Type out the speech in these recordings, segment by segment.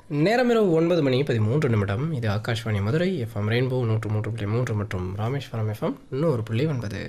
நேரம் இரவு ஒன்பது மணி பதிமூன்று நிமிடம் இது ஆகாஷ்வாணி மதுரை எஃப்எம் ரெயின்போ நூற்று மூன்று புள்ளி மூன்று மற்றும் ராமேஸ்வரம் எஃப்எம் நூறு புள்ளி ஒன்பது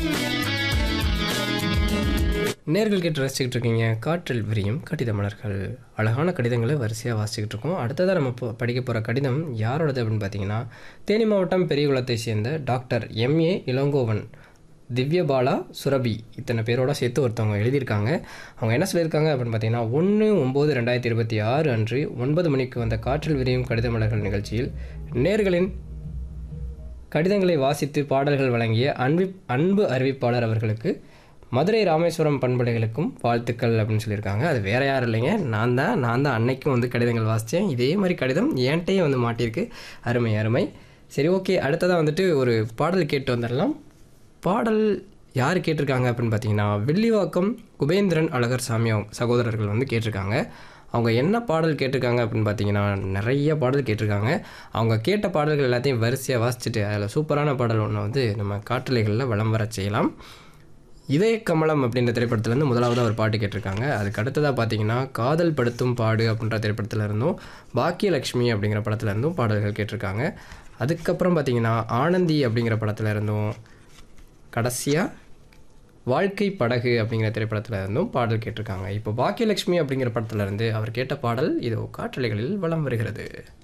நேர்கள் கேட்டு ரசிச்சுக்கிட்டு இருக்கீங்க காற்றில் விரியும் கடித மலர்கள் அழகான கடிதங்களை வரிசையாக வாசிச்சுக்கிட்டு இருக்கோம் அடுத்ததாக நம்ம இப்போ படிக்க போகிற கடிதம் யாரோடது அப்படின்னு பார்த்தீங்கன்னா தேனி மாவட்டம் பெரியகுளத்தை சேர்ந்த டாக்டர் எம்ஏ இளங்கோவன் திவ்யபாலா சுரபி இத்தனை பேரோட சேர்த்து ஒருத்தவங்க எழுதியிருக்காங்க அவங்க என்ன சொல்லியிருக்காங்க அப்படின்னு பார்த்தீங்கன்னா ஒன்று ஒம்பது ரெண்டாயிரத்தி இருபத்தி ஆறு அன்று ஒன்பது மணிக்கு வந்த காற்றில் விரியும் கடித மலர்கள் நிகழ்ச்சியில் நேர்களின் கடிதங்களை வாசித்து பாடல்கள் வழங்கிய அன்பு அன்பு அறிவிப்பாளர் அவர்களுக்கு மதுரை ராமேஸ்வரம் பண்பலைகளுக்கும் வாழ்த்துக்கள் அப்படின்னு சொல்லியிருக்காங்க அது வேற யாரும் இல்லைங்க நான் தான் நான் தான் அன்னைக்கும் வந்து கடிதங்கள் வாசித்தேன் இதே மாதிரி கடிதம் என்கிட்டயே வந்து மாட்டியிருக்கு அருமை அருமை சரி ஓகே அடுத்ததாக வந்துட்டு ஒரு பாடல் கேட்டு வந்துடலாம் பாடல் யார் கேட்டிருக்காங்க அப்படின்னு பார்த்தீங்கன்னா வில்லிவாக்கம் குபேந்திரன் அழகர் சாமி அவங்க சகோதரர்கள் வந்து கேட்டிருக்காங்க அவங்க என்ன பாடல் கேட்டிருக்காங்க அப்படின்னு பார்த்தீங்கன்னா நிறைய பாடல் கேட்டிருக்காங்க அவங்க கேட்ட பாடல்கள் எல்லாத்தையும் வரிசையாக வாசிச்சுட்டு அதில் சூப்பரான பாடல் ஒன்று வந்து நம்ம காற்றலைகளில் வலம் வர செய்யலாம் இதய கமலம் அப்படின்ற திரைப்படத்துலேருந்து முதலாவதாக ஒரு பாட்டு கேட்டிருக்காங்க அதுக்கு அடுத்ததாக பார்த்தீங்கன்னா காதல் படுத்தும் பாடு அப்படின்ற திரைப்படத்தில் இருந்தும் பாக்கியலக்ஷ்மி அப்படிங்கிற படத்துல இருந்தும் பாடல்கள் கேட்டிருக்காங்க அதுக்கப்புறம் பார்த்தீங்கன்னா ஆனந்தி அப்படிங்கிற படத்துல இருந்தும் கடைசியாக வாழ்க்கை படகு அப்படிங்கிற திரைப்படத்தில் இருந்தும் பாடல் கேட்டிருக்காங்க இப்போ பாக்கியலட்சுமி அப்படிங்கிற படத்துல இருந்து அவர் கேட்ட பாடல் இதோ காற்றலைகளில் வலம் வருகிறது